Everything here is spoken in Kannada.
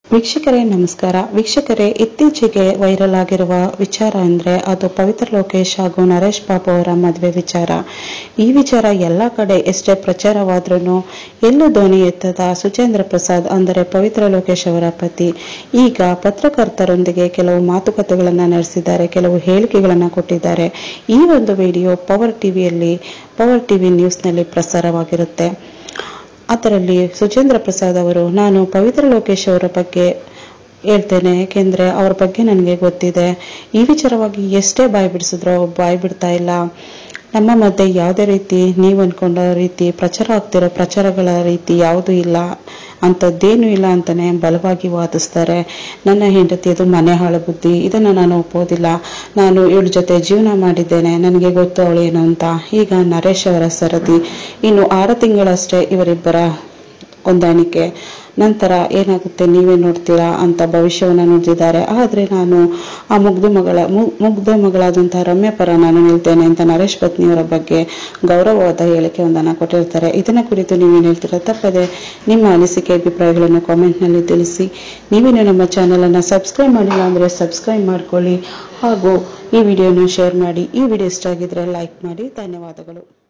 ವೀಕ್ಷಕರೇ ನಮಸ್ಕಾರ ವೀಕ್ಷಕರೇ ಇತ್ತೀಚೆಗೆ ವೈರಲ್ ಆಗಿರುವ ವಿಚಾರ ಅಂದ್ರೆ ಅದು ಪವಿತ್ರ ಲೋಕೇಶ್ ಹಾಗೂ ನರೇಶ್ ಬಾಬು ಅವರ ಮದುವೆ ವಿಚಾರ ಈ ವಿಚಾರ ಎಲ್ಲ ಕಡೆ ಎಷ್ಟೇ ಪ್ರಚಾರವಾದ್ರೂ ಎಲ್ಲೂ ಧ್ವನಿ ಎತ್ತದ ಸುಚೇಂದ್ರ ಪ್ರಸಾದ್ ಅಂದರೆ ಪವಿತ್ರ ಲೋಕೇಶ್ ಅವರ ಪತಿ ಈಗ ಪತ್ರಕರ್ತರೊಂದಿಗೆ ಕೆಲವು ಮಾತುಕತೆಗಳನ್ನ ನಡೆಸಿದ್ದಾರೆ ಕೆಲವು ಹೇಳಿಕೆಗಳನ್ನ ಕೊಟ್ಟಿದ್ದಾರೆ ಈ ಒಂದು ವಿಡಿಯೋ ಪವರ್ ಟಿವಿಯಲ್ಲಿ ಪವರ್ ಟಿವಿ ನ್ಯೂಸ್ನಲ್ಲಿ ಪ್ರಸಾರವಾಗಿರುತ್ತೆ ಅದರಲ್ಲಿ ಸುಚೇಂದ್ರ ಪ್ರಸಾದ್ ಅವರು ನಾನು ಪವಿತ್ರ ಲೋಕೇಶ್ ಅವರ ಬಗ್ಗೆ ಹೇಳ್ತೇನೆ ಏಕೆಂದರೆ ಅವ್ರ ಬಗ್ಗೆ ನನಗೆ ಗೊತ್ತಿದೆ ಈ ವಿಚಾರವಾಗಿ ಎಷ್ಟೇ ಬಾಯಿ ಬಿಡಿಸಿದ್ರು ಅವ್ರು ಬಾಯಿ ಬಿಡ್ತಾ ಇಲ್ಲ ನಮ್ಮ ಮಧ್ಯೆ ಯಾವುದೇ ರೀತಿ ನೀವು ಅನ್ಕೊಂಡ ರೀತಿ ಪ್ರಚಾರ ಆಗ್ತಿರೋ ಪ್ರಚಾರಗಳ ರೀತಿ ಯಾವುದೂ ಇಲ್ಲ ಅಂಥದ್ದೇನೂ ಇಲ್ಲ ಅಂತಾನೆ ಬಲವಾಗಿ ವಾದಿಸ್ತಾರೆ ನನ್ನ ಹೆಂಡತಿ ಅದು ಮನೆ ಹಾಳು ಬುದ್ಧಿ ಇದನ್ನು ನಾನು ಒಪ್ಪೋದಿಲ್ಲ ನಾನು ಇವಳ ಜೊತೆ ಜೀವನ ಮಾಡಿದ್ದೇನೆ ನನಗೆ ಗೊತ್ತು ಅವಳೇನು ಅಂತ ಈಗ ನರೇಶ್ ಅವರ ಸರದಿ ಇನ್ನು ಆರು ತಿಂಗಳಷ್ಟೇ ಇವರಿಬ್ಬರ ಹೊಂದಾಣಿಕೆ ನಂತರ ಏನಾಗುತ್ತೆ ನೀವೇ ನೋಡ್ತೀರಾ ಅಂತ ಭವಿಷ್ಯವನ್ನು ನುಡಿದಿದ್ದಾರೆ ಆದರೆ ನಾನು ಆ ಮುಗ್ಧ ಮಗಳ ಮು- ಮುಗ್ಧ ಮಗಳಾದಂತಹ ರಮ್ಯ ಪರ ನಾನು ನಿಲ್ತೇನೆ ಅಂತ ನರೇಶ್ ಪತ್ನಿಯವರ ಬಗ್ಗೆ ಗೌರವವಾದ ಹೇಳಿಕೆಯೊಂದನ್ನು ಕೊಟ್ಟಿರ್ತಾರೆ ಇದನ್ನ ಕುರಿತು ನೀವೇನು ಹೇಳ್ತೀರಾ ತಪ್ಪದೆ ನಿಮ್ಮ ಅನಿಸಿಕೆ ಅಭಿಪ್ರಾಯಗಳನ್ನು ಕಾಮೆಂಟ್ನಲ್ಲಿ ತಿಳಿಸಿ ನೀವೇನು ನಮ್ಮ ಚಾನಲನ್ನು ಸಬ್ಸ್ಕ್ರೈಬ್ ಮಾಡಿಲ್ಲ ಅಂದರೆ ಸಬ್ಸ್ಕ್ರೈಬ್ ಮಾಡ್ಕೊಳ್ಳಿ ಹಾಗೂ ಈ ವಿಡಿಯೋನ ಶೇರ್ ಮಾಡಿ ಈ ವಿಡಿಯೋ ಇಷ್ಟ ಆಗಿದ್ರೆ ಲೈಕ್ ಮಾಡಿ ಧನ್ಯವಾದಗಳು